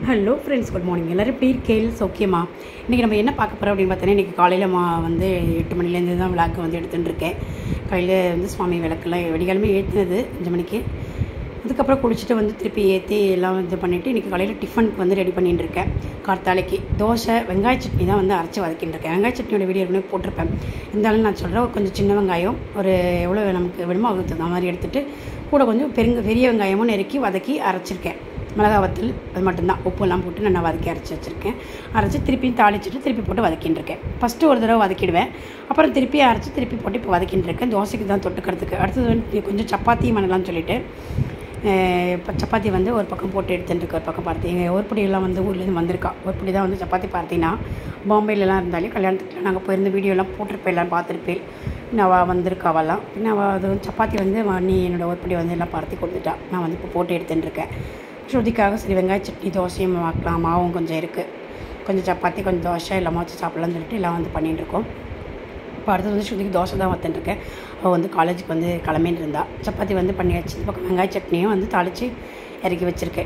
hello friends good morning எல்லோரும் எப்படி இருக்கேள் சௌக்கியமா இன்றைக்கி நம்ம என்ன பார்க்க போகிறோம் அப்படின்னு பார்த்தீங்கன்னா இன்றைக்கி காலையில் மா வந்து எட்டு மணிலேருந்து தான் விளக்கு வந்து எடுத்துகிட்டு இருக்கேன் காலையில் வந்து சுவாமி விளக்கெல்லாம் வெடிகாலமே ஏற்றினது அஞ்சு மணிக்கு அதுக்கப்புறம் குளிச்சுட்டு வந்து திருப்பி ஏற்றி எல்லாம் இது பண்ணிவிட்டு இன்றைக்கி காலையில் டிஃபனுக்கு வந்து ரெடி பண்ணிட்டு இருக்கேன் கார்த்தாலைக்கு தோசை வெங்காய சட்னி தான் வந்து அரைச்சி வதக்கிட்டு இருக்கேன் வெங்காய சட்னியோட வீடியோ ஏற்கனவே போட்டிருப்பேன் இருந்தாலும் நான் சொல்கிறேன் ஒரு கொஞ்சம் சின்ன வெங்காயம் ஒரு எவ்வளோ நமக்கு வேணுமோ அதுக்கு தகுந்த மாதிரி எடுத்துகிட்டு கூட கொஞ்சம் பெருங்க பெரிய வெங்காயமும் நெருக்கி வதக்கி அரைச்சிருக்கேன் மிளகா வத்தல் அது மட்டும்தான் உப்புலாம் போட்டு நான் வதக்கி அரைச்சி வச்சுருக்கேன் அரைச்சி திருப்பியும் தாளிச்சிட்டு திருப்பி போட்டு வதக்கின்னு இருக்கேன் ஃபஸ்ட்டு ஒரு தடவை வதக்கிடுவேன் அப்புறம் திருப்பி அரைச்சி திருப்பி போட்டு இப்போ வதக்கின்னு இருக்கேன் தோசைக்கு தான் தொட்டுக்கிறதுக்கு அடுத்தது வந்து கொஞ்சம் சப்பாத்தியும் பண்ணலாம்னு சொல்லிட்டு இப்போ சப்பாத்தி வந்து ஒரு பக்கம் போட்டு எடுத்துட்டு இருக்க ஒரு பக்கம் பார்த்து எங்கள் ஒருப்படியெல்லாம் வந்து ஊர்லேருந்து வந்திருக்கா ஒருப்படி தான் வந்து சப்பாத்தி பார்த்தீங்கன்னா பாம்பேலலாம் இருந்தாலே கல்யாணத்துக்குலாம் நாங்கள் போயிருந்த வீடியோலாம் போட்டிருப்பேன் எல்லாம் பார்த்துருப்பேன் பின்ன அவள் வந்திருக்கா அவெல்லாம் பின்ன அவள் அது வந்து சப்பாத்தி வந்து நீ என்னோடய ஒருப்படி வந்து எல்லாம் பருத்தி கொடுத்துட்டா நான் வந்து இப்போ போட்டு எடுத்துட்டு இருக்கேன் ஸ்ருதிக்காக சரி வெங்காய சட்னி தோசையும் வாக்கலாம் மாவும் கொஞ்சம் இருக்குது கொஞ்சம் சப்பாத்தி கொஞ்சம் தோசை எல்லாமே வச்சு சாப்பிட்லான்னு சொல்லிட்டு எல்லாம் வந்து பண்ணிகிட்டு இருக்கோம் இப்போ அடுத்தது வந்து ஸ்ருதிக்கு தோசை தான் வத்துட்டுருக்கேன் அவள் வந்து காலேஜுக்கு வந்து கிளம்பின்னு இருந்தா சப்பாத்தி வந்து பண்ணி வச்சு இந்த பக்கம் வெங்காய சட்னியும் வந்து தாளித்து இறக்கி வச்சுருக்கேன்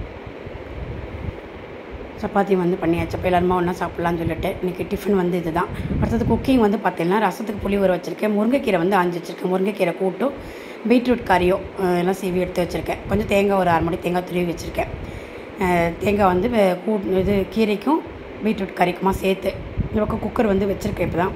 சப்பாத்தி வந்து பண்ணியாச்சு அப்போ எல்லாருமா ஒன்றா சாப்பிட்லான்னு சொல்லிட்டு இன்றைக்கி டிஃபன் வந்து இது தான் அடுத்தது குக்கிங் வந்து பார்த்தீங்கன்னா ரசத்துக்கு புளி ஊற வச்சுருக்கேன் முருங்கைக்கீரை வந்து ஆஞ்சு வச்சுருக்கேன் முருங்கைக்கீரை கூட்டும் பீட்ரூட் கறியும் எல்லாம் சீவி எடுத்து வச்சுருக்கேன் கொஞ்சம் தேங்காய் ஒரு அரை மணி தேங்காய் துருவி வச்சுருக்கேன் தேங்காய் வந்து கூ இது கீரைக்கும் பீட்ரூட் கறிக்குமா சேர்த்து இந்த பக்கம் குக்கர் வந்து வச்சுருக்கேன் இப்போ தான்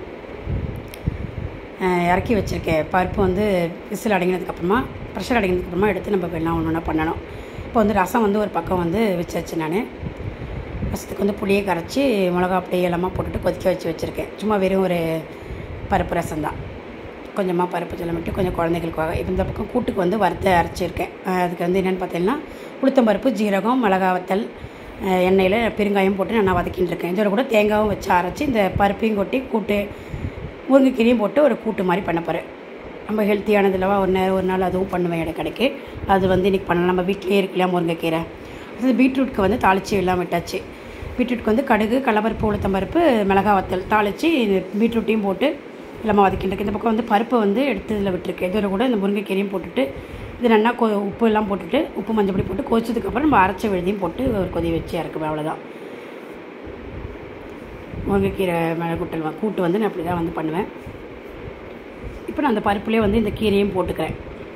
இறக்கி வச்சுருக்கேன் பருப்பு வந்து விசில் அடங்கினதுக்கப்புறமா ப்ரெஷர் அடங்கினதுக்கப்புறமா எடுத்து நம்ம எல்லாம் ஒன்று ஒன்றா பண்ணணும் இப்போ வந்து ரசம் வந்து ஒரு பக்கம் வந்து வச்சாச்சு நான் ரசத்துக்கு வந்து புளியை கரைச்சி மிளகா அப்படியே எல்லாமே போட்டுட்டு கொதிக்க வச்சு வச்சுருக்கேன் சும்மா வெறும் ஒரு பருப்பு ரசம் தான் கொஞ்சமாக பருப்பு ஜலம் விட்டு கொஞ்சம் குழந்தைகளுக்காக இப்போ இந்த பக்கம் கூட்டுக்கு வந்து வறுத்த அரைச்சிருக்கேன் அதுக்கு வந்து என்னென்னு பார்த்தீங்கன்னா உளுத்தம் பருப்பு ஜீரகம் மிளகா வத்தல் எண்ணெயில் பெருங்காயம் போட்டு நான் வதக்கின்னு இருக்கேன் இதோட கூட தேங்காயும் வச்சு அரைச்சி இந்த பருப்பையும் கொட்டி கூட்டு முருங்கைக்கீரையும் போட்டு ஒரு கூட்டு மாதிரி பண்ண போகிறேன் நம்ம ஹெல்த்தியானதுலவா ஒரு நேரம் ஒரு நாள் அதுவும் பண்ணுவேன் இடைக்கடைக்கு அது வந்து இன்றைக்கி பண்ணலாம் நம்ம வீட்டிலே இருக்கலாம் முருங்கைக்கீரை அது பீட்ரூட்க்கு வந்து தாளித்து எல்லாம் விட்டாச்சு பீட்ரூட்க்கு வந்து கடுகு கடலப்பருப்பு உளுத்தம்பருப்பு மிளகா வத்தல் தாளித்து பீட்ரூட்டையும் போட்டு எல்லாமே வதக்கிட்டு இந்த பக்கம் வந்து பருப்பை வந்து எடுத்து இதில் விட்டுருக்கேன் இதோட கூட இந்த முருங்கைக்கீரையும் போட்டுட்டு இது நல்லா கொ உப்பு எல்லாம் போட்டுட்டு உப்பு மஞ்சள் பொடி போட்டு கொதிச்சதுக்கப்புறம் நம்ம அரைச்ச விழுதியும் போட்டு ஒரு கொதி வச்சு இறக்குவேன் அவ்வளோதான் முருங்கைக்கீரை மிளகுட்டல் கூட்டு வந்து நான் அப்படி தான் வந்து பண்ணுவேன் இப்போ நான் அந்த பருப்புலேயே வந்து இந்த கீரையும் போட்டுக்கிறேன்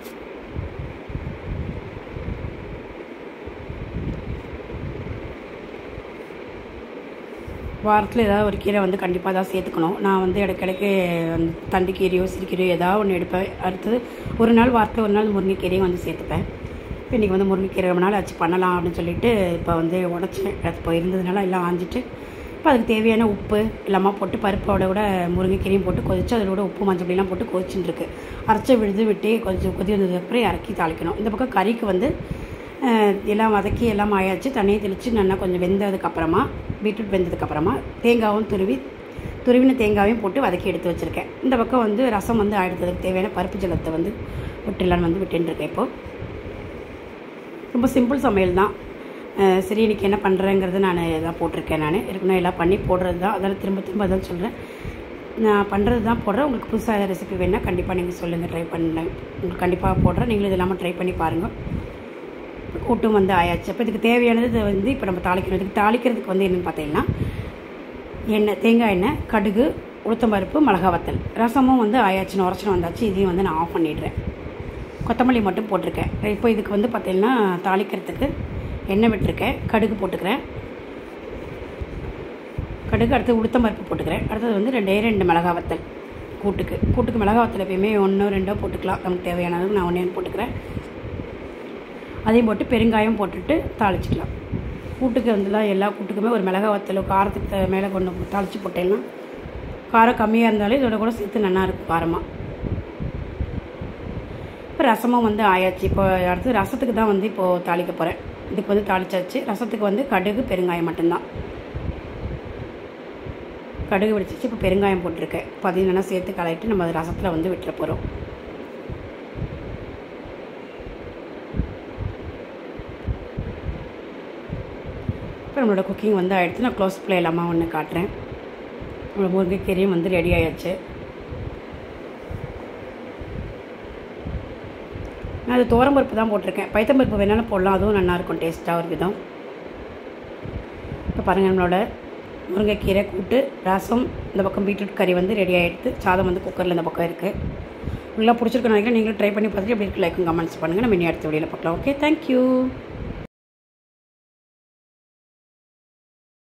வாரத்தில் ஏதாவது ஒரு கீரை வந்து கண்டிப்பாக தான் சேர்த்துக்கணும் நான் வந்து இடைக்கிடைக்கு அந்த தண்டு கீரையோ சிறுகீரையோ ஏதாவது ஒன்று எடுப்பேன் அடுத்தது ஒரு நாள் வாரத்தில் ஒரு நாள் முருங்கைக்கீரையும் வந்து சேர்த்துப்பேன் இப்போ இன்றைக்கி வந்து முருங்கைக்கீரை ரொம்ப நாள் ஆச்சு பண்ணலாம் அப்படின்னு சொல்லிட்டு இப்போ வந்து உடச்சேன் இப்போ இருந்ததுனால எல்லாம் ஆஞ்சிட்டு இப்போ அதுக்கு தேவையான உப்பு எல்லாமே போட்டு பருப்போட கூட முருங்கைக்கீரையும் போட்டு கொதிச்சு அதோட உப்பு மஞ்சள் பொடியெல்லாம் போட்டு கொதிச்சுட்டு இருக்கு அரைச்ச விழுது விட்டு கொஞ்சம் கொதி வந்ததுக்கப்புறம் இறக்கி தாளிக்கணும் இந்த பக்கம் கறிக்கு வந்து எல்லாம் வதக்கி எல்லாம் ஆயாச்சு தண்ணியை தெளித்து நல்லா கொஞ்சம் வெந்ததுக்கப்புறமா பீட்ரூட் வெந்ததுக்கப்புறமா தேங்காயும் துருவி துருவின தேங்காயும் போட்டு வதக்கி எடுத்து வச்சுருக்கேன் இந்த பக்கம் வந்து ரசம் வந்து ஆயிடுறதுக்கு தேவையான பருப்பு ஜலத்தை வந்து விட்டுலான்னு வந்து விட்டுருக்கேன் இப்போது ரொம்ப சிம்பிள் சமையல் தான் சரி இன்றைக்கி என்ன பண்ணுறேங்கிறது நான் இதாக போட்டிருக்கேன் நான் ஏற்கனவே எல்லாம் பண்ணி போடுறது தான் அதெல்லாம் திரும்ப திரும்ப அதான் சொல்கிறேன் நான் பண்ணுறது தான் போடுறேன் உங்களுக்கு புதுசாக ரெசிபி வேணால் கண்டிப்பாக நீங்கள் சொல்லுங்கள் ட்ரை பண்ணேன் உங்களுக்கு கண்டிப்பாக போடுறேன் நீங்களும் இது இல்லாமல் ட்ரை பண்ணி பாருங்கள் கூட்டும் வந்து ஆயாச்சு அப்போ இதுக்கு தேவையானது வந்து இப்போ நம்ம தாளிக்கணும் இதுக்கு தாளிக்கிறதுக்கு வந்து என்னென்னு பார்த்தீங்கன்னா எண்ணெய் தேங்காய் எண்ணெய் கடுகு உளுத்தம்பருப்பு மிளகா வத்தல் ரசமும் வந்து ஆயாச்சுன்னு உரச்சுன்னு வந்தாச்சு இதையும் வந்து நான் ஆஃப் பண்ணிடுறேன் கொத்தமல்லி மட்டும் போட்டிருக்கேன் இப்போ இதுக்கு வந்து பார்த்தீங்கன்னா தாளிக்கிறதுக்கு எண்ணெய் விட்டுருக்கேன் கடுகு போட்டுக்கிறேன் கடுகு அடுத்து உளுத்தம்பருப்பு போட்டுக்கிறேன் அடுத்தது வந்து ரெண்டே ரெண்டு மிளகா வத்தல் கூட்டுக்கு கூட்டுக்கு மிளகா வத்தல் எப்பயுமே ஒன்றோ ரெண்டோ போட்டுக்கலாம் நமக்கு தேவையானது நான் ஒன்றே போட்டுக்கிறேன் அதையும் போட்டு பெருங்காயம் போட்டுட்டு தாளிச்சிக்கலாம் கூட்டுக்கு வந்துலாம் எல்லா கூட்டுக்குமே ஒரு மிளகா வத்தலும் காரத்துக்கு மேலே கொண்டு தாளித்து போட்டேன்னா காரம் கம்மியாக இருந்தாலும் இதோட கூட சேர்த்து நல்லா இருக்கும் காரமாக இப்போ ரசமும் வந்து ஆயாச்சு இப்போ அடுத்து ரசத்துக்கு தான் வந்து இப்போது தாளிக்க போகிறேன் இதுக்கு வந்து தாளிச்சாச்சு ரசத்துக்கு வந்து கடுகு பெருங்காயம் மட்டும்தான் கடுகு வெடிச்சிச்சு இப்போ பெருங்காயம் போட்டிருக்கேன் இப்போ அதையும் நல்லா சேர்த்து கலக்கிட்டு நம்ம அது ரசத்தில் வந்து விட்டுற போகிறோம் இப்போ நம்மளோட குக்கிங் வந்து ஆகிடுச்சு நான் க்ளோஸ் ப்ளே இல்லாமல் ஒன்று காட்டுறேன் நம்மளோட முருங்கைக்கீரையும் வந்து ரெடி ஆகிடுச்சு நான் அது பருப்பு தான் போட்டிருக்கேன் பைத்தம்பருப்பு வேணாலும் போடலாம் அதுவும் நல்லாயிருக்கும் டேஸ்ட்டாக ஒரு விதம் இப்போ பாருங்கள் நம்மளோட முருங்கைக்கீரை கூட்டு ரசம் இந்த பக்கம் பீட்ரூட் கறி வந்து ரெடி ஆகிடுது சாதம் வந்து குக்கரில் இந்த பக்கம் இருக்குது நல்லா பிடிச்சிருக்கணும் நினைக்கிறேன் நீங்களும் ட்ரை பண்ணி பார்த்துட்டு எப்படி இருக்கு லைக்கும் கமெண்ட்ஸ் பண்ணுங்கள் நம்ம இனி அடுத்த வீடியோவில் பார்க்கலாம் ஓகே தேங்க்யூ